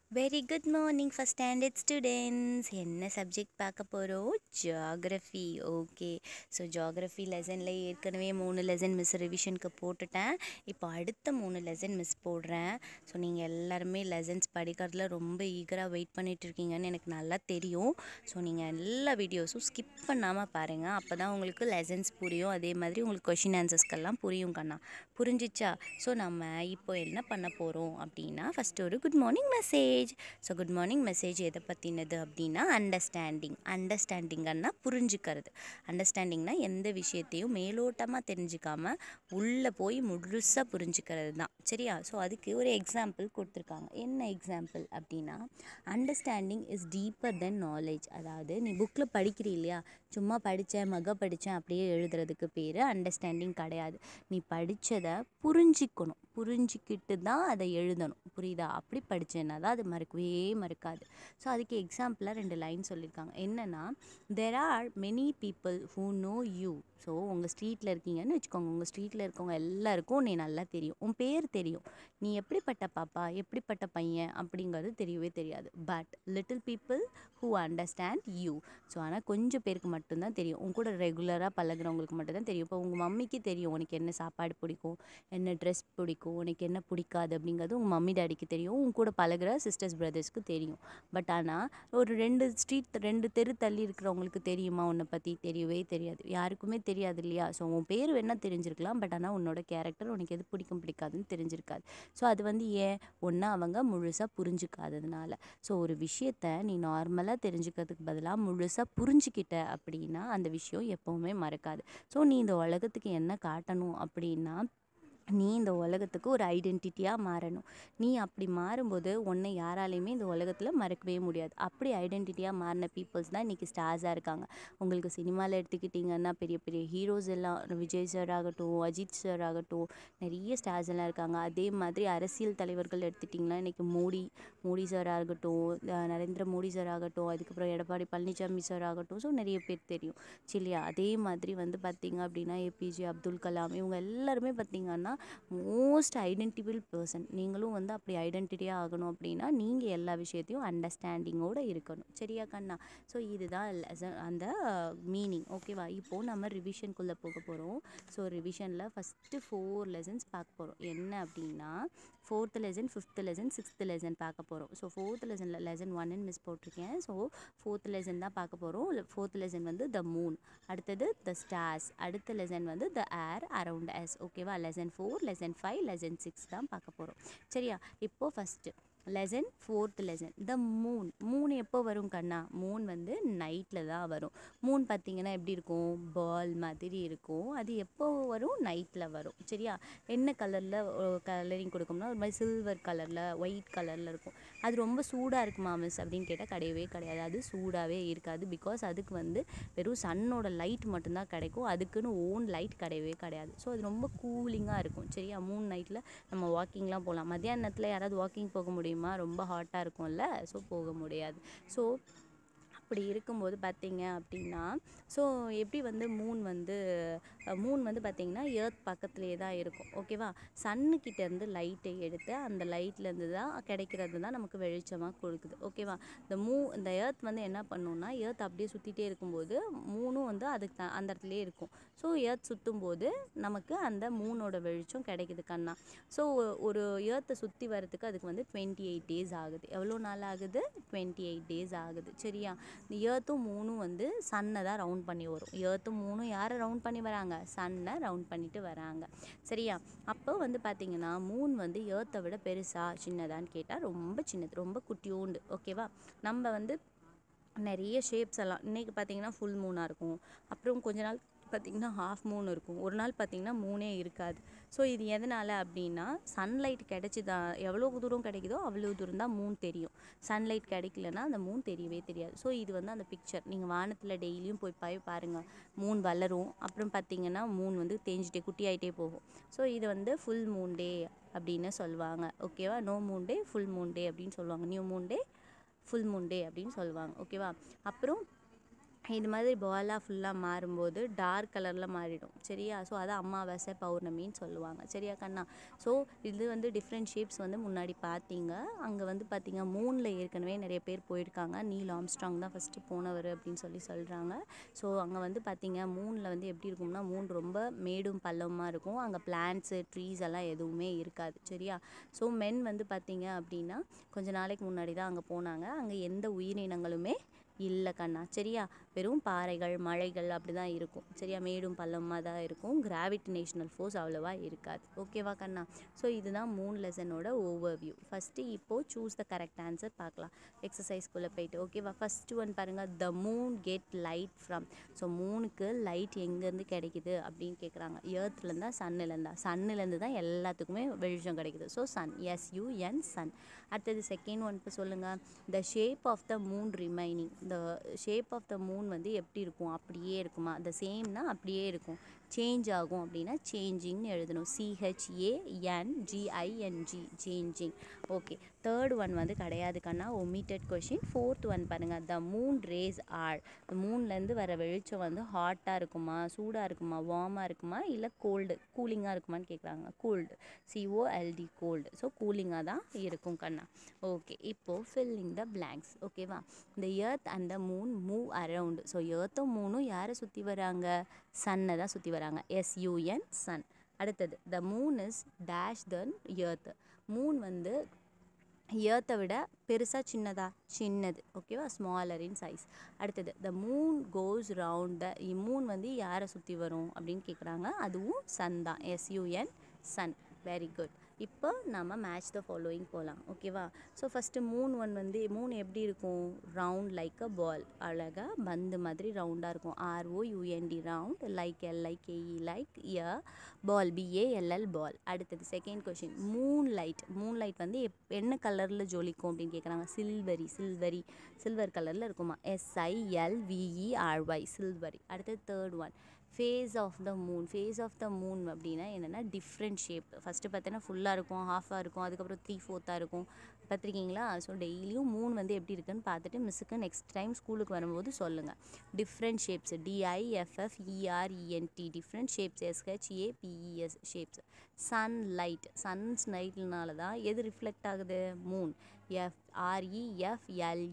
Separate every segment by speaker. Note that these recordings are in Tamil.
Speaker 1: Very good morning first standard students என்ன சப்ஜெக்ட் பார்க்க போகிறோம் ஜியாகிரஃபி ஓகே ஸோ ஜியாகிரஃபி லெசனில் ஏற்கனவே மூணு லெசன் மிஸ் ரிவிஷனுக்கு போட்டுட்டேன் இப்போ அடுத்த மூணு லெசன் மிஸ் போடுறேன் ஸோ நீங்கள் எல்லாருமே லெசன்ஸ் படிக்கிறதுல ரொம்ப ஈகராக வெயிட் பண்ணிட்டு இருக்கீங்கன்னு எனக்கு நல்லா தெரியும் ஸோ நீங்கள் எல்லா வீடியோஸும் ஸ்கிப் பண்ணாமல் பாருங்கள் அப்போ தான் உங்களுக்கு லெசன்ஸ் புரியும் அதே மாதிரி உங்களுக்கு கொஷின் ஆன்சர்ஸ்க்கெல்லாம் புரியும் கண்ணா புரிஞ்சிச்சா ஸோ நம்ம இப்போ என்ன பண்ண போகிறோம் அப்படின்னா ஃபஸ்ட்டு ஒரு good morning message so good morning message எதை பற்றினது அப்படின்னா அண்டர்ஸ்டாண்டிங் அண்டர்ஸ்டாண்டிங்கன்னா புரிஞ்சுக்கிறது அண்டர்ஸ்டாண்டிங்னா எந்த விஷயத்தையும் மேலோட்டமாக தெரிஞ்சுக்காம உள்ளே போய் முழுசாக புரிஞ்சுக்கிறது தான் சரியா ஸோ அதுக்கு ஒரு எக்ஸாம்பிள் கொடுத்துருக்காங்க என்ன எக்ஸாம்பிள் அப்படின்னா understanding is deeper than knowledge அதாவது நீ புக்கில் படிக்கிறீ இல்லையா சும்மா படித்தேன் மக படித்தேன் அப்படியே எழுதுறதுக்கு பேர் அண்டர்ஸ்டாண்டிங் கிடையாது நீ படித்ததை புரிஞ்சிக்கணும் புரிஞ்சிக்கிட்டு தான் அதை எழுதணும் புரியுதா அப்படி படித்தேன்னா தான் அது மறக்கவே மறக்காது ஸோ அதுக்கு எக்ஸாம்பிளாக ரெண்டு லைன் சொல்லியிருக்காங்க என்னென்னா there are many people who know you so உங்கள் ஸ்ட்ரீட்டில் இருக்கீங்கன்னு வச்சுக்கோங்க உங்கள் ஸ்ட்ரீட்டில் இருக்கவங்க எல்லாருக்கும் நீ நல்லா தெரியும் உன் பேர் தெரியும் நீ எப்படிப்பட்ட பாப்பா எப்படிப்பட்ட பையன் அப்படிங்கிறது தெரியவே தெரியாது but little people who understand you so ஆனால் கொஞ்சம் பேருக்கு மட்டும்தான் தெரியும் உன் கூட ரெகுலராக பழகுறவங்களுக்கு மட்டும்தான் தெரியும் இப்போ உங்கள் மம்மிக்கு தெரியும் உனக்கு என்ன சாப்பாடு பிடிக்கும் என்ன ட்ரெஸ் பிடிக்கும் உனக்கு என்ன பிடிக்காது அப்படிங்கிறது உங்கள் மம்மி டாடிக்கு தெரியும் உன் கூட பழகுற சிஸ்டர்ஸ் பிரதர்ஸ்க்கு தெரியும் பட் ஆனால் ஒரு ரெண்டு ஸ்ட்ரீட் ரெண்டு தெரு தள்ளி இருக்கிறவங்களுக்கு தெரியுமா உன்னை பற்றி தெரியவே தெரியாது யாருக்குமே தெரியாது இல்லையா ஸோ உன் பேர் வேணால் தெரிஞ்சிருக்கலாம் பட் ஆனால் உன்னோட கேரக்டர் உனக்கு எது பிடிக்கும் பிடிக்காதுன்னு தெரிஞ்சிருக்காது ஸோ அது வந்து ஏன் ஒன்று அவங்க முழுசாக புரிஞ்சுக்காததுனால ஸோ ஒரு விஷயத்த நீ நார்மலாக தெரிஞ்சுக்கிறதுக்கு பதிலாக முழுசாக புரிஞ்சுக்கிட்ட அப்படின்னா அந்த விஷயம் எப்போவுமே மறக்காது ஸோ நீ இந்த உலகத்துக்கு என்ன காட்டணும் அப்படின்னா நீ இந்த உலகத்துக்கு ஒரு ஐடென்டிட்டியாக மாறணும் நீ அப்படி மாறும்போது உன்னை யாராலையுமே இந்த உலகத்தில் மறக்கவே முடியாது அப்படி ஐடென்டிட்டியாக மாறின பீப்புள்ஸ் தான் இன்றைக்கி ஸ்டார்ஸாக இருக்காங்க உங்களுக்கு சினிமாவில் எடுத்துக்கிட்டிங்கன்னா பெரிய பெரிய ஹீரோஸ் எல்லாம் விஜய் சார் ஆகட்டும் அஜித் சார் ஆகட்டும் நிறைய ஸ்டார்ஸ் எல்லாம் இருக்காங்க அதே மாதிரி அரசியல் தலைவர்கள் எடுத்துட்டிங்கன்னா இன்றைக்கி மோடி மோடி சார் ஆகட்டும் அஹ் நரேந்திர மோடி சார் ஆகட்டும் அதுக்கப்புறம் எடப்பாடி பழனிசாமி சார் ஆகட்டும் ஸோ நிறைய பேர் தெரியும் சரியா அதே மாதிரி வந்து பார்த்திங்க அப்படின்னா ஏபிஜே அப்துல் கலாம் இவங்க எல்லாருமே பார்த்திங்கன்னா மோஸ்ட் ஐடென்டிபிள் பர்சன் நீங்களும் வந்து அப்படி ஐடென்டிட்டியாக ஆகணும் அப்படின்னா நீங்கள் எல்லா விஷயத்தையும் அண்டர்ஸ்டாண்டிங்கோடு இருக்கணும் சரியா கண்ணா ஸோ இதுதான் lesson- அந்த மீனிங் ஓகேவா இப்போது நம்ம ரிவிஷனுக்குள்ளே போக போகிறோம் ஸோ ரிவிஷனில் ஃபஸ்ட்டு ஃபோர் லெசன்ஸ் பார்க்க போகிறோம் என்ன அப்படின்னா fourth lesson fifth lesson sixth lesson பார்க்க போகிறோம் ஸோ ஃபோர்த் லெசனில் லெசன் ஒன்னு மிஸ் போட்டிருக்கேன் ஸோ ஃபோர்த் லெசன் தான் பார்க்க போகிறோம் ஃபோர்த் லெசன் வந்து த மூன் அடுத்தது த ஸ்டார்ஸ் அடுத்த லெசன் வந்து த ஏர் அரவுண்ட் எஸ் ஓகேவா lesson four lesson five lesson six தான் பார்க்க போகிறோம் சரியா இப்போது first lesson fourth lesson the moon moon எப்போ வரும் கண்ணா மூன் வந்து நைட்டில் தான் வரும் மூன் பார்த்தீங்கன்னா எப்படி இருக்கும் பால் மாதிரி இருக்கும் அது எப்போ வரும் நைட்டில் வரும் சரியா என்ன கலரில் கலரிங் கொடுக்கும்னா ஒரு மாதிரி சில்வர் கலரில் ஒயிட் கலரில் இருக்கும் அது ரொம்ப சூடாக இருக்குமா மிஸ் அப்படின்னு கேட்டால் கிடையவே கிடையாது அது சூடாகவே இருக்காது பிகாஸ் அதுக்கு வந்து வெறும் சன்னோட லைட் மட்டும்தான் கிடைக்கும் அதுக்குன்னு ஓன் லைட் கிடையவே கிடையாது ஸோ அது ரொம்ப கூலிங்காக இருக்கும் சரியா மூணு நைட்டில் நம்ம வாக்கிங்லாம் போகலாம் மத்தியானத்தில் யாராவது வாக்கிங் போக முடியுமா ரொம்ப ஹாட்டாக இருக்கும்ல ஸோ போக முடியாது ஸோ அப்படி இருக்கும்போது பார்த்தீங்க அப்படின்னா ஸோ எப்படி வந்து மூன் வந்து மூன் வந்து பார்த்திங்கன்னா எர்த் பக்கத்துலேயே தான் இருக்கும் ஓகேவா சன்னுக்கிட்டேருந்து லைட்டை எடுத்து அந்த லைட்லேருந்து தான் கிடைக்கிறது தான் நமக்கு வெளிச்சமாக கொடுக்குது ஓகேவா இந்த மூ இந்த எர்த் வந்து என்ன பண்ணுன்னா எர்த் அப்படியே சுற்றிட்டே இருக்கும்போது மூணும் வந்து அதுக்கு த- அந்த இடத்துலயே இருக்கும் ஸோ எர்த் சுற்றும் போது நமக்கு அந்த மூனோட வெளிச்சம் கிடைக்குது கண்ணா ஸோ ஒரு எர்த்தை சுற்றி வரதுக்கு அதுக்கு வந்து டுவெண்ட்டி எயிட் டேஸ் ஆகுது எவ்வளோ நாள் ஆகுது டுவெண்ட்டி எயிட் டேஸ் ஆகுது சரியா இந்த ஏர்த்தும் மூணும் வந்து சன்னை தான் ரவுண்ட் பண்ணி வரும் ஏர்த்தும் மூணும் யாரை ரவுண்ட் பண்ணி வராங்க சன்னை ரவுண்ட் பண்ணிட்டு வராங்க சரியா அப்போ வந்து பார்த்தீங்கன்னா மூன் வந்து ஏர்த்தை விட பெருசா சின்னதான்னு கேட்டால் ரொம்ப சின்னது ரொம்ப குட்டியோண்டு ஓகேவா நம்ம வந்து நிறைய ஷேப்ஸ் எல்லாம் இன்றைக்கி பார்த்தீங்கன்னா ஃபுல் மூனாக இருக்கும் அப்புறம் கொஞ்ச நாள் பார்த்திங்கன்னா ஹாஃப் மூன் இருக்கும் ஒரு நாள் பார்த்திங்கன்னா மூனே இருக்காது ஸோ இது எதனால் அப்படின்னா சன்லைட் கிடைச்சிதா எவ்வளோ தூரம் கிடைக்குதோ அவ்வளோ தூரம் தான் மூன் தெரியும் சன்லைட் கிடைக்கலனா அந்த மூன் தெரியவே தெரியாது ஸோ இது வந்து அந்த பிக்சர் நீங்கள் வானத்தில் டெய்லியும் போய் போய் பாருங்கள் மூன் வளரும் அப்புறம் பார்த்திங்கன்னா மூன் வந்து தேஞ்சிட்டே குட்டியாயிட்டே போகும் ஸோ இது வந்து ஃபுல் மூன் டே அப்படின்னு சொல்லுவாங்க ஓகேவா no moon day full moon day அப்படின்னு சொல்லுவாங்க new moon day full moon day அப்படின்னு சொல்லுவாங்க ஓகேவா அப்புறம் இது மாதிரி பாலாக ஃபுல்லாக மாறும்போது டார்க் கலரில் மாறிடும் சரியா ஸோ அதை அமாவாசை பௌர்ணமின்னு சொல்லுவாங்க சரியா கண்ணா ஸோ இது வந்து டிஃப்ரெண்ட் ஷேப்ஸ் வந்து முன்னாடி பார்த்தீங்க அங்கே வந்து பார்த்தீங்க மூணில் ஏற்கனவே நிறைய பேர் போயிருக்காங்க நீல் ஆம்ஸ்ட்ராங் தான் ஃபஸ்ட்டு போனவர் அப்படின்னு சொல்லி சொல்கிறாங்க ஸோ அங்கே வந்து பார்த்தீங்க மூணில் வந்து எப்படி இருக்கும்னா மூன் ரொம்ப மேடும் பள்ளமாக இருக்கும் அங்கே பிளான்ட்ஸு ட்ரீஸ் எல்லாம் எதுவுமே இருக்காது சரியா ஸோ மென் வந்து பார்த்தீங்க அப்படின்னா கொஞ்ச நாளைக்கு முன்னாடி தான் அங்கே போனாங்க அங்கே எந்த உயிரினங்களுமே இல்லை கண்ணா சரியா வெறும் பாறைகள் மலைகள் அப்படி தான் இருக்கும் சரியா மேடும் பள்ளமாக தான் இருக்கும் கிராவிடேஷனல் ஃபோர்ஸ் அவ்வளோவா இருக்காது ஓகேவா கண்ணா ஸோ இதுதான் மூணு லெசனோட ஓவர் வியூ ஃபஸ்ட்டு இப்போது சூஸ் த கரெக்ட் ஆன்சர் பார்க்கலாம் எக்ஸசைஸ்குள்ளே போயிட்டு ஓகேவா ஃபஸ்ட்டு ஒன் பாருங்கள் the moon get light from so மூணுக்கு லைட் எங்கேருந்து கிடைக்குது அப்படின்னு கேட்குறாங்க ஏர்த்லேருந்தா சன்னுலேருந்தா சன்னுலேருந்து தான் எல்லாத்துக்குமே வெளிச்சம் கிடைக்குது ஸோ சன் எஸ்யூஎன் சன் அடுத்தது செகண்ட் ஒன் இப்போ சொல்லுங்கள் the shape of the moon remaining the shape of the moon வந்து எப்படி இருக்கும் அப்படியே இருக்குமா த சேம்னா அப்படியே இருக்கும் சேஞ்ச் ஆகும் அப்படின்னா சேஞ்சிங்னு எழுதணும் CHANGING changing okay third one வந்து கிடையாது கண்ணா ஒமிட்டட் கொஷின் ஃபோர்த் ஒன் பாருங்கள் த மூன் ரேஸ் ஆர் மூன்லேருந்து வர வெளிச்சம் வந்து ஹாட்டாக இருக்குமா சூடாக இருக்குமா வார்மாக இருக்குமா இல்லை கோல்டு கூலிங்காக இருக்குமான்னு கேட்குறாங்க கோல்டு சிஓஎல்டி கோல்டு ஸோ கூலிங்காக தான் இருக்கும் கண்ணா ஓகே இப்போது ஃபில்லிங் த பிளாங்க்ஸ் ஓகேவா இந்த earth and the moon move around so எர்த்தும் மூணும் யாரை சுற்றி வராங்க சன்னை தான் சுற்றி வராங்க எஸ்யூஎன் சன் அடுத்தது the moon is dash than earth moon வந்து ஏர்த்தை விட பெருசாக சின்னதா சின்னது ஓகேவா ஸ்மாலர் இன் சைஸ் அடுத்தது the moon goes round the moon வந்து யாரை சுற்றி வரும் அப்படின்னு கேட்குறாங்க அதுவும் சன் தான் எஸ்யூஎன் சன் வெரி குட் இப்போ நம்ம மேட்ச் த ஃபாலோயிங் போகலாம் ஓகேவா ஸோ ஃபஸ்ட்டு மூன் ஒன் வந்து மூன் எப்படி இருக்கும் ரவுண்ட் லைக் அ பால் அழகாக பந்து மாதிரி ரவுண்டாக இருக்கும் ROUND round like LIKE like a ball BALL ball அடுத்தது second question moon light moon light வந்து எப் என்ன கலரில் ஜொலிக்கும் அப்படின்னு கேட்குறாங்க சில்வரி சில்வரி சில்வர் கலரில் இருக்குமா எஸ்ஐஎல்விஇஆர்ஒய் சில்வரி அடுத்தது third one phase of the moon phase of the moon அப்படின்னா என்னென்னா டிஃப்ரெண்ட் ஷேப் ஃபஸ்ட்டு பார்த்தீங்கன்னா ஃபுல்லாக இருக்கும் ஹாஃபாக இருக்கும் அதுக்கப்புறம் த்ரீ ஃபோர்த்தாக இருக்கும் பார்த்துருக்கீங்களா ஸோ டெய்லியும் மூன் வந்து எப்படி இருக்குன்னு பார்த்துட்டு மிஸ்ஸுக்கு நெக்ஸ்ட் டைம் ஸ்கூலுக்கு வரும்போது சொல்லுங்கள் different shapes DIFFERENT different shapes SHAPES shapes sun light sun's நைட்னால தான் எது ரிஃப்ளெக்ட் ஆகுது மூன் எஃப் 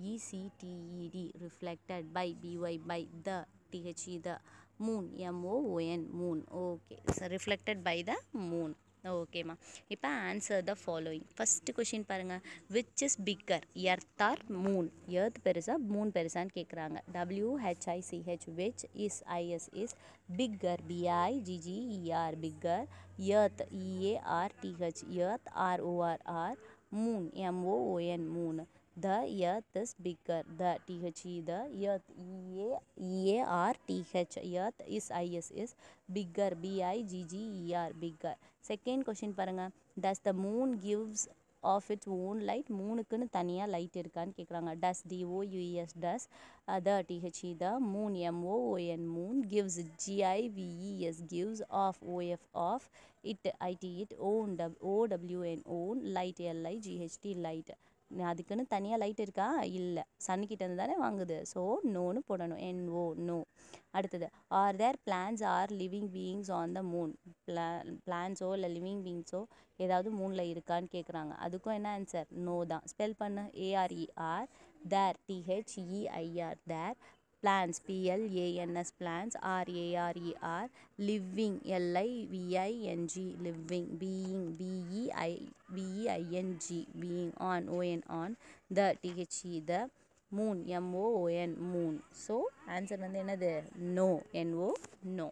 Speaker 1: REFLECTED reflected by BY by the THE the moon MOON moon okay so reflected by the moon ஓகேம்மா இப்போ answer the following first question பாருங்கள் which is bigger earth or moon earth பெருசா மூன் பெருசான்னு கேட்குறாங்க WHICH which is IS is bigger BIGGER bigger earth EARTH earth ஆர்ஓஆர்ஆர் moon MOON moon the earth is bigger the the the earth e a e a r t h earth is i s is bigger b i g g e r bigger second question பாருங்க does the moon gives off its own light மூணுக்குன்னு தனியாக லைட் இருக்கான்னு கேட்குறாங்க does DOES does the THE the moon MOON moon gives GIVES gives off OF off it IT it own டப் OWN own light LIGHT light அதுக்குன்னு தனியாக லைட் இருக்கா இல்லை சன்னிக்கிட்ட இருந்து தானே வாங்குது ஸோ நோன்னு போடணும் என்ஓ நோ அடுத்தது are there plants are living beings on the moon பிளா பிளான்ஸோ இல்லை லிவிங் பீயிங்ஸோ ஏதாவது மூனில் இருக்கான்னு கேட்குறாங்க அதுக்கும் என்ன ஆன்சர் நோ தான் ஸ்பெல் பண்ணு ARER there THEIR there plants plants plants r a r e r living l i v i n g living being b e i b e i n g being on o n on the t h e the moon m o o n moon so answer வந்து என்னது நோ n o நோ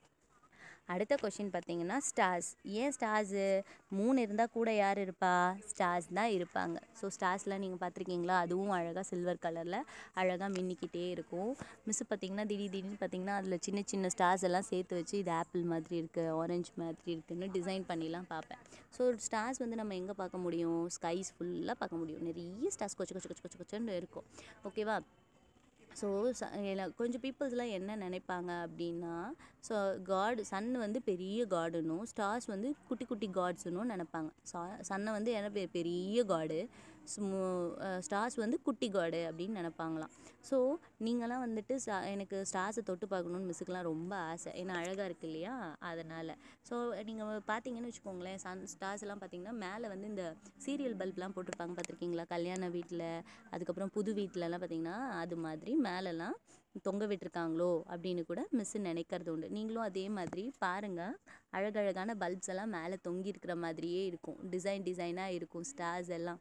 Speaker 1: அடுத்த கொஷின் பார்த்தீங்கன்னா ஸ்டார்ஸ் ஏன் ஸ்டார்ஸு மூணு இருந்தால் கூட யார் இருப்பா ஸ்டார்ஸ் தான் இருப்பாங்க ஸோ ஸ்டார்ஸ்லாம் நீங்கள் பார்த்துருக்கீங்களா அதுவும் அழகாக சில்வர் கலரில் அழகாக மின்னிக்கிட்டே இருக்கும் மிஸ் பார்த்தீங்கன்னா திடீர் திடீர்னு பார்த்தீங்கன்னா அதில் சின்ன சின்ன ஸ்டார்ஸ் எல்லாம் சேர்த்து வச்சு இது ஆப்பிள் மாதிரி இருக்குது ஆரஞ்சு மாதிரி இருக்குதுன்னு டிசைன் பண்ணிலாம் பார்ப்பேன் ஸோ ஸ்டார்ஸ் வந்து நம்ம எங்கே பார்க்க முடியும் ஸ்கைஸ் ஃபுல்லாக பார்க்க முடியும் நிறைய ஸ்டார்ஸ் கொச்சு கொச்சு கொச்சு கொச்சு கொச்சுன்னு இருக்கும் ஓகேவா ஸோ கொஞ்சம் பீப்புள்ஸ்லாம் என்ன நினைப்பாங்க அப்படின்னா ஸோ காட் சன் வந்து பெரிய காடுனும் ஸ்டார்ஸ் வந்து குட்டி குட்டி காட்ஸுன்னு நினைப்பாங்க சா சன்னை வந்து என்ன பெ- பெரிய காடு ஸ்டார்ஸ் வந்து குட்டி காடு அப்படின்னு நினப்பாங்களாம் ஸோ நீங்களாம் வந்துட்டு சா எனக்கு ஸ்டார்ஸை தொட்டு பார்க்கணுன்னு மிஸ்ஸுக்கெலாம் ரொம்ப ஆசை ஏன்னா அழகாக இருக்கு இல்லையா அதனால் ஸோ நீங்கள் பார்த்தீங்கன்னு வச்சுக்கோங்களேன் சன் ஸ்டார்ஸ் எல்லாம் பார்த்தீங்கன்னா மேலே வந்து இந்த சீரியல் பல்ப்லாம் போட்டிருப்பாங்க பார்த்துருக்கீங்களா கல்யாண வீட்டில் அதுக்கப்புறம் புது வீட்டிலலாம் பார்த்தீங்கன்னா அது மாதிரி மேலெல்லாம் தொங்க விட்டுருக்காங்களோ அப்படின்னு கூட மிஸ் நினைக்கிறது உண்டு நீங்களும் அதே மாதிரி பாருங்கள் அழகழகான பல்ப்ஸ் எல்லாம் மேலே தொங்கி இருக்கிற மாதிரியே இருக்கும் டிசைன் டிசைனாக இருக்கும் ஸ்டார்ஸ் எல்லாம்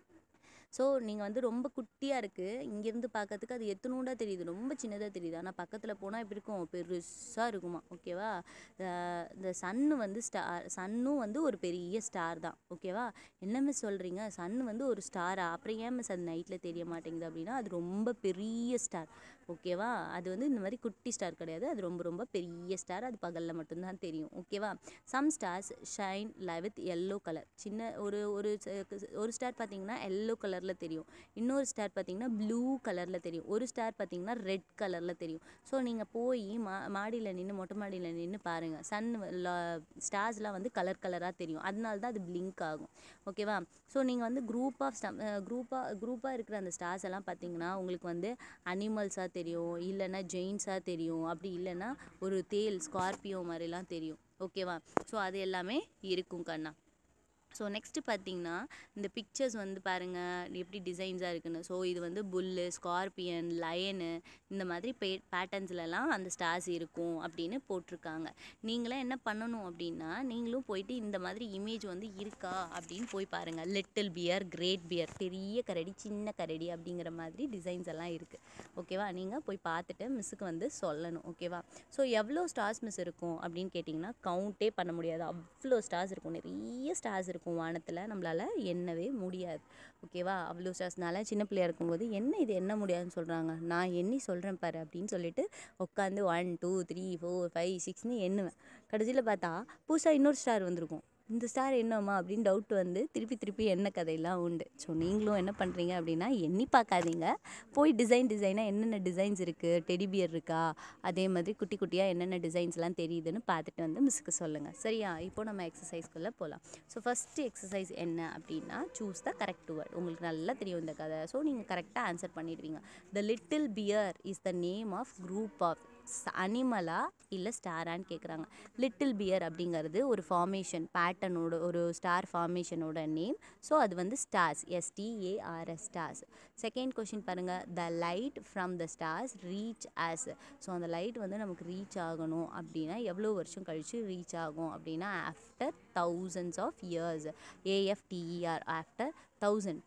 Speaker 1: ஸோ நீங்கள் வந்து ரொம்ப குட்டியாக இருக்குது இங்கேருந்து பார்க்கறதுக்கு அது எத்தனூண்டா தெரியுது ரொம்ப சின்னதாக தெரியுது ஆனால் பக்கத்தில் போனால் எப்படி இருக்கும் பெருசாக இருக்குமா ஓகேவா அஹ் இந்த சன்னு வந்து ஸ்டார் சன்னும் வந்து ஒரு பெரிய ஸ்டார் தான் ஓகேவா என்ன மிஸ் சொல்கிறீங்க சன் வந்து ஒரு ஸ்டாரா அப்புறம் ஏன் மிஸ் அது நைட்டில் தெரிய மாட்டேங்குது அப்படின்னா அது ரொம்ப பெரிய ஸ்டார் ஓகேவா அது வந்து இந்த மாதிரி குட்டி ஸ்டார் கிடையாது அது ரொம்ப ரொம்ப பெரிய ஸ்டார் அது பகலில் மட்டும்தான் தெரியும் ஓகேவா some stars shine with yellow colour சின்ன ஒரு ஒரு ச- ஒரு ஸ்டார் பார்த்தீங்கன்னா எல்லோ கலரில் தெரியும் இன்னொரு ஸ்டார் பார்த்தீங்கன்னா ப்ளூ கலரில் தெரியும் ஒரு ஸ்டார் பார்த்தீங்கன்னா ரெட் கலரில் தெரியும் ஸோ நீங்கள் போய் மா மாடியில் நின்று மொட்டை மாடியில் நின்று பாருங்கள் சன் ஸ்டார்ஸ்லாம் வந்து கலர் கலராக தெரியும் அதனால தான் அது பிளிங்க் ஆகும் ஓகேவா ஸோ நீங்கள் வந்து குரூப் ஆஃப் குரூப்பாக குரூப்பாக இருக்கிற அந்த ஸ்டார்ஸ் எல்லாம் பார்த்தீங்கன்னா உங்களுக்கு வந்து அனிமல்ஸாக தெரியும் இல்லைன்னா ஜெயின்ஸாக தெரியும் அப்படி இல்லைன்னா ஒரு தேல் ஸ்கார்பியோ மாதிரிலாம் தெரியும் ஓகேவா ஸோ அது எல்லாமே இருக்கும் கண்ணா ஸோ நெக்ஸ்ட்டு பார்த்தீங்கன்னா இந்த பிக்சர்ஸ் வந்து பாருங்கள் எப்படி டிசைன்ஸாக இருக்குன்னு ஸோ இது வந்து புல்லு ஸ்கார்பியன் லயனு இந்த மாதிரி பே பேட்டர்ன்ஸ்லலாம் அந்த ஸ்டார்ஸ் இருக்கும் அப்படின்னு போட்டிருக்காங்க நீங்களாம் என்ன பண்ணணும் அப்படின்னா நீங்களும் போயிட்டு இந்த மாதிரி இமேஜ் வந்து இருக்கா அப்படின்னு போய் பாருங்கள் லிட்டில் பியர் கிரேட் பியர் பெரிய கரடி சின்ன கரடி அப்படிங்கிற மாதிரி டிசைன்ஸ் எல்லாம் இருக்குது ஓகேவா நீங்கள் போய் பார்த்துட்டு மிஸ்ஸுக்கு வந்து சொல்லணும் ஓகேவா ஸோ எவ்வளோ ஸ்டார்ஸ் மிஸ் இருக்கும் அப்படின்னு கேட்டிங்கன்னா கவுண்டே பண்ண முடியாது அவ்வளோ ஸ்டார்ஸ் இருக்கும் நிறைய ஸ்டார்ஸ் இருக்கும் வானத்தில் நம்மளால் எண்ணவே முடியாது ஓகேவா அவ்வளோ ஸ்டார்ஸ்னால சின்ன பிள்ளையா இருக்கும்போது என்ன இது எண்ண முடியாதுன்னு சொல்கிறாங்க நான் எண்ணி சொல்கிறேன் பாரு அப்படின்னு சொல்லிட்டு உட்காந்து one two three four five சிக்ஸ்னு எண்ணுவேன் கடைசியில் பார்த்தா புதுசாக இன்னொரு ஸ்டார் வந்திருக்கும் இந்த ஸ்டார் என்னம்மா அப்படின்னு டவுட் வந்து திருப்பி திருப்பி என்ன கதையெல்லாம் உண்டு ஸோ நீங்களும் என்ன பண்ணுறீங்க அப்படின்னா எண்ணி பார்க்காதீங்க போய் டிசைன் டிசைனாக என்னென்ன டிசைன்ஸ் இருக்குது டெடி பியர் இருக்கா அதே மாதிரி குட்டி குட்டியாக என்னென்ன டிசைன்ஸ்லாம் தெரியுதுன்னு பார்த்துட்டு வந்து மிஸ்ஸுக்கு சொல்லுங்கள் சரியா இப்போ நம்ம எக்ஸசைஸ்க்குள்ளே போகலாம் ஸோ ஃபஸ்ட்டு எக்ஸசைஸ் என்ன அப்படின்னா சூஸ் த கரெக்ட் வேர்ட் உங்களுக்கு நல்லா தெரியும் இந்த கதை ஸோ நீங்கள் கரெக்டாக ஆன்சர் பண்ணிடுவீங்க the little bear is the name of group of அனிமலா இல்லை ஸ்டாரான்னு கேட்குறாங்க லிட்டில் பியர் அப்படிங்கிறது ஒரு ஃபார்மேஷன் பேட்டர்னோட ஒரு ஸ்டார் ஃபார்மேஷனோட நேம் ஸோ அது வந்து stars STARS stars second question பாருங்கள் the light from the stars reach us so அந்த லைட் வந்து நமக்கு ரீச் ஆகணும் அப்படின்னா எவ்வளோ வருஷம் கழித்து ரீச் ஆகும் அப்படின்னா after thousands of years AFTER after thousand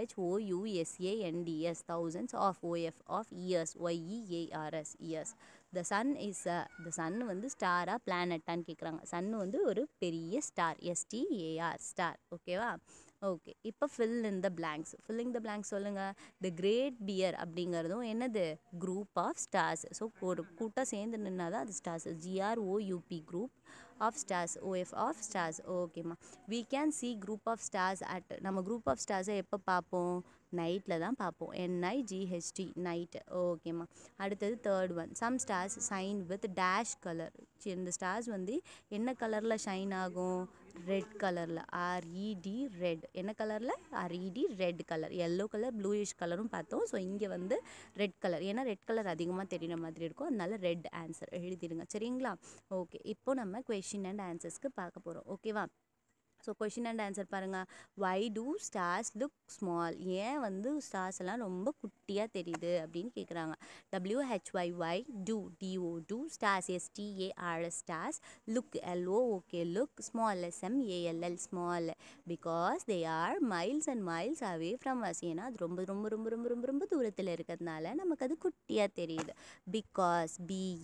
Speaker 1: THOUSANDS thousands of OF of years YEARS years the sun is a the sun வந்து ஸ்டாரா பிளானட்டான்னு கேட்குறாங்க சன் வந்து ஒரு பெரிய ஸ்டார் எஸ்டிஏஆர் ஸ்டார் ஓகேவா ஓகே இப்போ fill in the blanks filling the blanks சொல்லுங்கள் த கிரேட் பியர் அப்படிங்கிறதும் என்னது குரூப் ஆஃப் ஸ்டார்ஸ் ஸோ ஒரு கூட்டம் சேர்ந்து நின்னா தான் அது stars GROUP group of stars OF of stars ஓகேம்மா we can see group of stars at நம்ம குரூப் ஆஃப் ஸ்டார்ஸை எப்போ பார்ப்போம் நைட்டில் தான் பார்ப்போம் என்ஐஜிஹெச்டி நைட்டு ஓகேம்மா அடுத்தது third one some stars shine with dash colour இந்த ஸ்டார்ஸ் வந்து என்ன கலரில் ஷைன் ஆகும் ரெட் கலரில் ஆர்இடி ரெட் என்ன கலரில் RED red colour yellow colour bluish கலரும் பார்த்தோம் ஸோ இங்கே வந்து ரெட் கலர் ஏன்னா ரெட் கலர் அதிகமாக தெரியுற மாதிரி இருக்கும் அதனால ரெட் ஆன்சர் எழுதிடுங்க சரிங்களா ஓகே இப்போ நம்ம கொஷின் அண்ட் ஆன்சர்ஸ்க்கு பார்க்க போகிறோம் ஓகேவா ஸோ கொஷின் அண்ட் ஆன்சர் பாருங்கள் why do stars look small ஏன் வந்து ஸ்டார்ஸ் எல்லாம் ரொம்ப குட்டியாக தெரியுது அப்படின்னு கேட்குறாங்க WHY why do DO do stars STARS stars look LO okay look small SMALL small because they are miles and miles away from us ஏன்னா அது ரொம்ப ரொம்ப ரொம்ப ரொம்ப ரொம்ப ரொம்ப தூரத்தில் இருக்கிறதுனால நமக்கு அது குட்டியாக தெரியுது because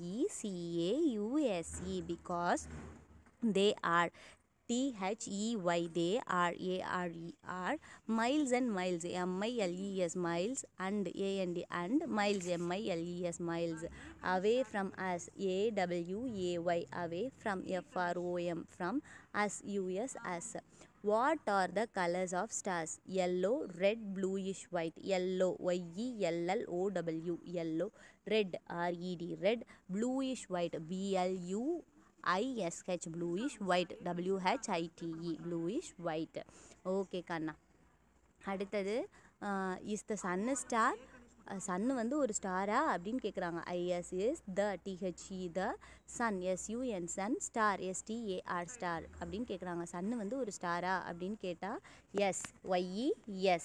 Speaker 1: BECAUSE because they are T-H-E-Y, they are A-R-E-R, miles and miles, M-I-L-E-S, miles and A-N-D, and miles, M-I-L-E-S, miles, away from us, A-W-A-Y, away from F-R-O-M, from us, U-S, us. What are the colors of stars? Yellow, red, bluish, white. Yellow, Y-E-L-L-O-W, yellow. Red, R-E-D, red. Bluish, white, B-L-U, ISH bluish white WHITE bluish white okay கண்ணா அடுத்தது இஸ் த சன் ஸ்டார் சன்னு வந்து ஒரு ஸ்டாரா அப்படின்னு கேட்குறாங்க IS is the THE the sun SUN sun star STAR star அப்படின்னு கேட்குறாங்க சன்னு வந்து ஒரு ஸ்டாரா அப்படின்னு கேட்டால் yes YES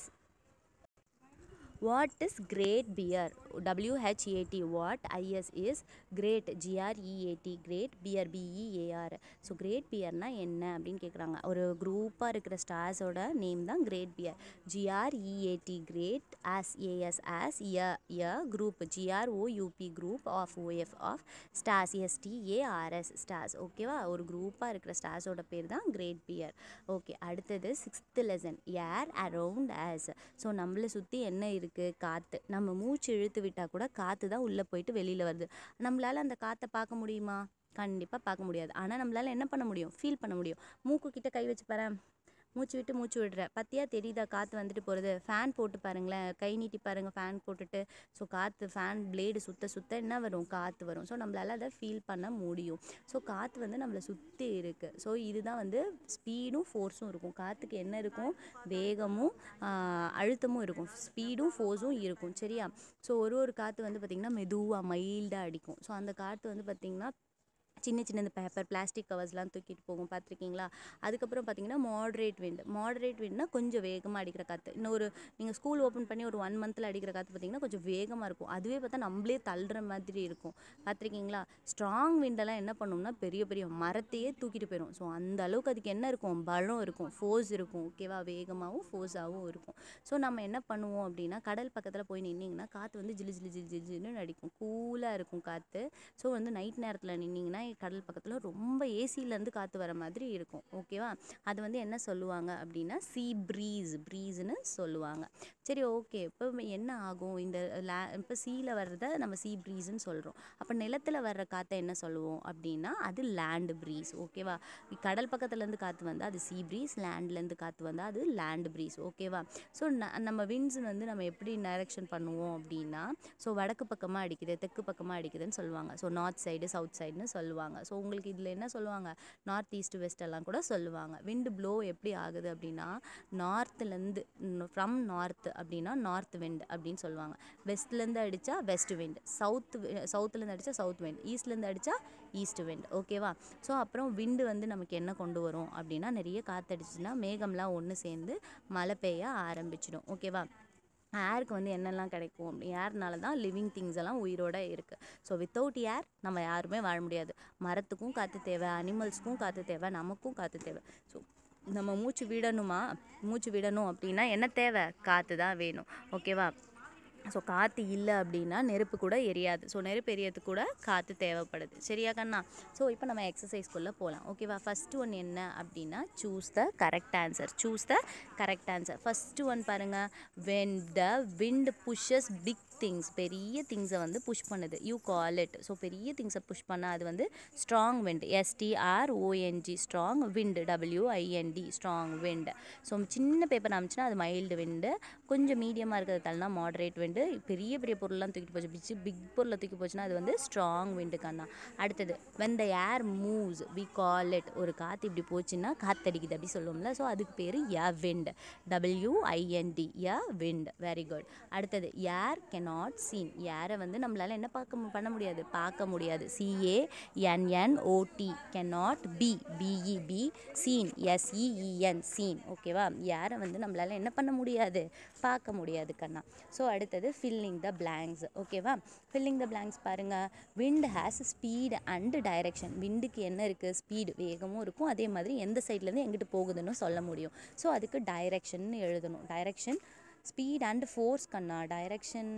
Speaker 1: what is great bear WHAT what IS is great GREAT great bear BEAR so great பியர்னா என்ன அப்படின்னு கேட்குறாங்க ஒரு குரூப்பாக இருக்கிற ஸ்டார்ஸோட நேம் தான் great bear GREAT great as AS as a a group GROUP group of OF of stars STARS stars ஓகேவா ஒரு குரூப்பாக இருக்கிற ஸ்டார்ஸோட பேர் தான் கிரேட் பியர் ஓகே அடுத்தது sixth lesson air around us so நம்மளை சுற்றி என்ன இருக்குது காற்று நம்ம மூச்சு இழுத்து விட்டால் கூட காற்று தான் உள்ளே போயிட்டு வெளியில் வருது நம்மளால் அந்த காற்றை பார்க்க முடியுமா கண்டிப்பாக பார்க்க முடியாது ஆனால் நம்மளால் என்ன பண்ண முடியும் ஃபீல் பண்ண முடியும் மூக்கு கிட்ட கை வச்சு பாரு மூச்சு விட்டு மூச்சு விடுற பத்தியா தெரியுதா காற்று வந்துட்டு போகிறது ஃபேன் போட்டு பாருங்களேன் கை நீட்டி பாருங்கள் ஃபேன் போட்டுட்டு ஸோ காற்று ஃபேன் பிளேடு சுத்த சுத்த என்ன வரும் காற்று வரும் ஸோ நம்மளால் அதை ஃபீல் பண்ண முடியும் ஸோ காற்று வந்து நம்மளை சுற்றி இருக்குது ஸோ இதுதான் வந்து ஸ்பீடும் ஃபோர்ஸும் இருக்கும் காற்றுக்கு என்ன இருக்கும் வேகமும் ஆஹ், அழுத்தமும் இருக்கும் ஸ்பீடும் ஃபோர்ஸும் இருக்கும் சரியா ஸோ ஒரு ஒரு காற்று வந்து பார்த்திங்கன்னா மெதுவாக மைல்டாக அடிக்கும் ஸோ அந்த காற்று வந்து பார்த்திங்கன்னா சின்ன சின்ன இந்த பேப்பர் பிளாஸ்டிக் கவர்ஸ்லாம் தூக்கிட்டு போகும் பார்த்துருக்கீங்களா அதுக்கப்புறம் பார்த்தீங்கன்னா மாட்ரேட் விண்ட் மாட்ரேட் விண்ட்னா கொஞ்சம் வேகமாக அடிக்கிற காற்று இன்னும் ஒரு நீங்கள் ஸ்கூல் ஓப்பன் பண்ணி ஒரு ஒன் மந்தில் அடிக்கிற காற்று பார்த்தீங்கன்னா கொஞ்சம் வேகமாக இருக்கும் அதுவே பார்த்தா நம்மளே தள்ளுற மாதிரி இருக்கும் பார்த்துருக்கீங்களா ஸ்ட்ராங் விண்டெல்லாம் என்ன பண்ணும்னா பெரிய பெரிய மரத்தையே தூக்கிட்டு போயிடும் ஸோ அந்த அளவுக்கு அதுக்கு என்ன இருக்கும் பலம் இருக்கும் ஃபோர்ஸ் இருக்கும் ஓகேவா வேகமாகவும் ஃபோர்ஸாகவும் இருக்கும் ஸோ நம்ம என்ன பண்ணுவோம் அப்படின்னா கடல் பக்கத்தில் போய் நின்னீங்கன்னா காற்று வந்து ஜிலு ஜிலு ஜிலு ஜிலு ஜிலுன்னு அடிக்கும் கூலாக இருக்கும் காற்று ஸோ வந்து நைட் நேரத்தில் நின்னீங்கன்னா கடல் பக்கத்தில் ரொம்ப ஏசிலேருந்து காற்று வர மாதிரி இருக்கும் ஓகேவா அது வந்து என்ன சொல்லுவாங்க அப்படின்னா சீ ப்ரீஸ் ப்ரீஸ்னு சொல்லுவாங்க சரி ஓகே இப்போ என்ன ஆகும் இந்த லே இப்போ சீல வர்றத நம்ம சீ ப்ரீஸ்னு சொல்கிறோம் அப்போ நிலத்தில் வர்ற காற்றை என்ன சொல்லுவோம் அப்படின்னா அது லேண்ட் ப்ரீஸ் ஓகேவா கடல் பக்கத்துலேருந்து காற்று வந்தால் அது சீ ப்ரீஸ் லேண்ட்லேருந்து காற்று வந்தால் அது லேண்ட் ப்ரீஸ் ஓகேவா ஸோ நம்ம விண்ட்ஸ் வந்து நம்ம எப்படி டைரக்ஷன் பண்ணுவோம் அப்படின்னா ஸோ வடக்கு பக்கமாக அடிக்குது தெற்கு பக்கமாக அடிக்குதுன்னு சொல்லுவாங்க ஸோ நார்த் சைடு சவுத் சைடுன்னு சொல்லுவாங்க ஸோ உங்களுக்கு இதில் என்ன சொல்லுவாங்க நார்த் ஈஸ்ட் வெஸ்ட் எல்லாம் கூட சொல்லுவாங்க விண்டு ப்ளோ எப்படி ஆகுது அப்படின்னா நார்த்துலேருந்து ஃப்ரம் நார்த் அப்படின்னா நார்த் விண்ட் அப்படின்னு சொல்லுவாங்க வெஸ்ட்லேருந்து அடித்தா வெஸ்ட் விண்ட் சவுத் சவுத்துலேருந்து அடித்தா சவுத் விண்ட் ஈஸ்ட்லேருந்து அடித்தா ஈஸ்ட் விண்ட் ஓகேவா ஸோ அப்புறம் விண்டு வந்து நமக்கு என்ன கொண்டு வரும் அப்படின்னா நிறைய காற்றடிச்சுன்னா மேகம்லாம் ஒன்று சேர்ந்து மழை பெய்ய ஆரம்பிச்சிடும் ஓகேவா ஏருக்கு வந்து என்னெல்லாம் கிடைக்கும் அப்படி ஏர்னால தான் லிவிங் திங்ஸ் எல்லாம் உயிரோட இருக்குது ஸோ வித்தவுட் ஏர் நம்ம யாருமே வாழ முடியாது மரத்துக்கும் காற்று தேவை அனிமல்ஸ்க்கும் காற்று தேவை நமக்கும் காற்று தேவை ஸோ நம்ம மூச்சு விடணுமா மூச்சு விடணும் அப்படின்னா என்ன தேவை காற்று தான் வேணும் ஓகேவா ஸோ காற்று இல்லை அப்படின்னா நெருப்பு கூட எரியாது ஸோ நெருப்பு எரியறதுக்கு கூட காற்று தேவைப்படுது சரியா கண்ணா ஸோ இப்போ நம்ம எக்ஸசைஸ்க்குள்ளே போகலாம் ஓகேவா ஃபஸ்ட்டு ஒன் என்ன அப்படின்னா choose the correct answer choose the correct answer first one பாருங்கள் when the wind pushes big things பெரிய திங்ஸை வந்து புஷ் பண்ணுது யூ கால் இட் ஸோ பெரிய திங்ஸை புஷ் பண்ணால் அது வந்து strong wind STRONG strong wind WIND strong wind so சின்ன பேப்பர் அமிச்சுன்னா அது மைல்டு விண்டு கொஞ்சம் மீடியமாக இருக்கிறது தள்ளனா மாடரேட் விண்டு பெரிய பெரிய பொருள்லாம் தூக்கிட்டு போச்சு பிச்சு பிக் பொருளை தூக்கி போச்சுன்னா அது வந்து ஸ்ட்ராங் விண்டு கண்ணா அடுத்தது when the air moves we call it ஒரு காற்று இப்படி போச்சுன்னா காத்தடிக்குது அப்படி சொல்லுவோம்ல ஸோ அதுக்கு பேர் a wind WIND a wind very good அடுத்தது ஏர் நாட் சீன் யாரை வந்து நம்மளால் என்ன பார்க்க மு- பண்ண முடியாது பார்க்க முடியாது CANNOT not be BEB seen SEEN seen ஓகேவா யாரை வந்து நம்மளால் என்ன பண்ண முடியாது பார்க்க முடியாது கண்ணா ஸோ அடுத்தது ஃபில்லிங் த blanks ஓகேவா ஃபில்லிங் த blanks பாருங்கள் wind has speed and direction விண்டுக்கு என்ன இருக்குது ஸ்பீடு வேகமும் இருக்கும் அதே மாதிரி எந்த சைட்லேருந்து எங்கிட்டு போகுதுன்னு சொல்ல முடியும் ஸோ அதுக்கு டைரெக்ஷன் எழுதணும் டைரெக்ஷன் ஸ்பீட் அண்ட் ஃபோர்ஸ் கண்ணா டைரெக்ஷன்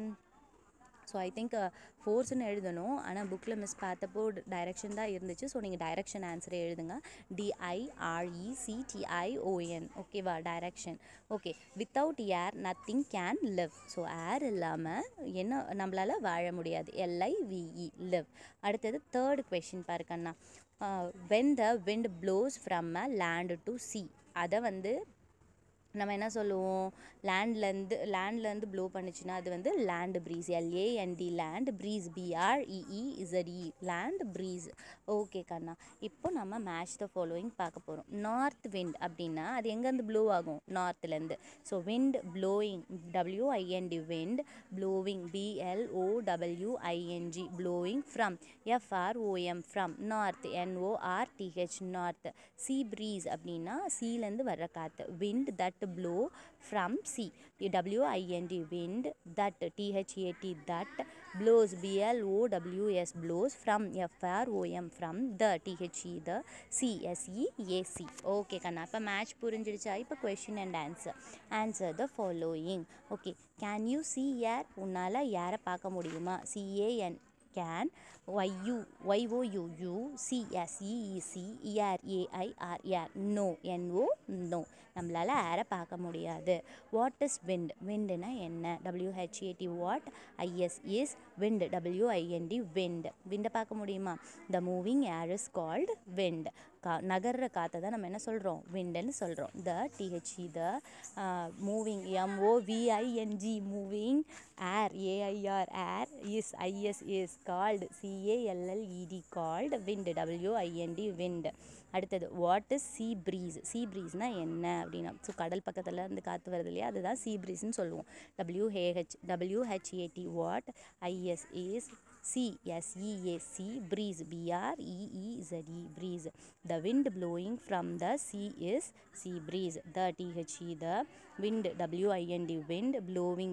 Speaker 1: ஸோ ஐ திங்க் ஃபோர்ஸ்னு எழுதணும் ஆனால் புக்கில் மிஸ் பார்த்தப்போ டைரெக்ஷன் தான் இருந்துச்சு ஸோ நீங்கள் டைரெக்ஷன் ஆன்சரே எழுதுங்க டிஐஆர்இசிடிஐஓஎன் ஓகேவா direction okay without air nothing can live so air இல்லாமல் என்ன நம்மளால் வாழ முடியாது எல்ஐவிஇ லிவ் அடுத்தது தேர்ட் கொஷின் பாருக்கண்ணா when the wind blows from a land to sea அதை வந்து நம்ம என்ன சொல்லுவோம் லேண்ட்லேருந்து லேண்ட்லேருந்து ப்ளோ பண்ணுச்சுன்னா அது வந்து land breeze LAND land breeze BREEZE land breeze okay கண்ணா இப்போ நம்ம மேட்ச் த ஃபாலோயிங் பார்க்க போகிறோம் நார்த் விண்ட் அப்படின்னா அது எங்கேருந்து ப்ளோ ஆகும் நார்த்லேருந்து so wind blowing WIND wind blowing BLOWING blowing from FROM from north NORTH north sea breeze அப்படின்னா சீலேருந்து வர்ற காற்று wind that blow from sea WIND wind that THAT that blows blows blows from from from the the the cseac okay கண்ணா இப்போ மேட்ச் புரிஞ்சிடுச்சா இப்போ question and answer answer the following okay can you see air உன்னால் யாரை பார்க்க முடியுமா CAN can YU YOUU CSEEC ER AIR air no NO no நம்மளால் ஏரை பார்க்க முடியாது வாட் இஸ் விண்ட் விண்டுனா என்ன WHAT what IS is wind WINT wind விண்டை பார்க்க முடியுமா the moving air is called wind கா நகர்ற காற்றை தான் நம்ம என்ன சொல்கிறோம் விண்டுன்னு சொல்கிறோம் த THE the moving M O V I N G moving air A I R air is IS is called C A L L E D called wind WINT wind அடுத்தது what is sea breeze sea ப்ரீஸ்னால் என்ன அப்படின்னா ஸோ கடல் பக்கத்தில் இருந்து காற்று வருது இல்லையா அதுதான் சீ ப்ரீஸ்னு சொல்லுவோம் டபிள்யூஹேஹெச் W H A T what IS is C S E A C breeze B R E E Z E breeze the wind blowing from the sea is sea breeze the the the wind wind wind blowing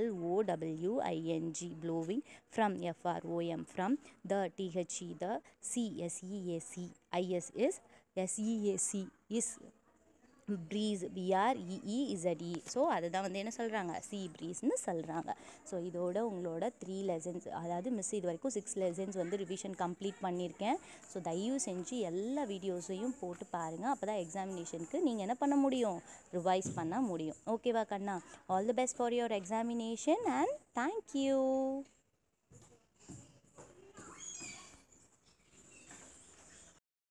Speaker 1: blowing blowing from from from the the the cseac is is seac is breeze B R E E Z E so அதுதான் வந்து என்ன சொல்கிறாங்க சி ப்ரீஸ்னு சொல்கிறாங்க ஸோ இதோட உங்களோட த்ரீ லெசன்ஸ் அதாவது மிஸ் இது வரைக்கும் சிக்ஸ் லெசன்ஸ் வந்து ரிவிஷன் கம்ப்ளீட் பண்ணியிருக்கேன் ஸோ தயவு செஞ்சு எல்லா வீடியோஸையும் போட்டு பாருங்கள் அப்போ தான் எக்ஸாமினேஷனுக்கு நீங்கள் என்ன பண்ண முடியும் ரிவைஸ் பண்ண முடியும் ஓகேவா கண்ணா all the best for your examination and thank you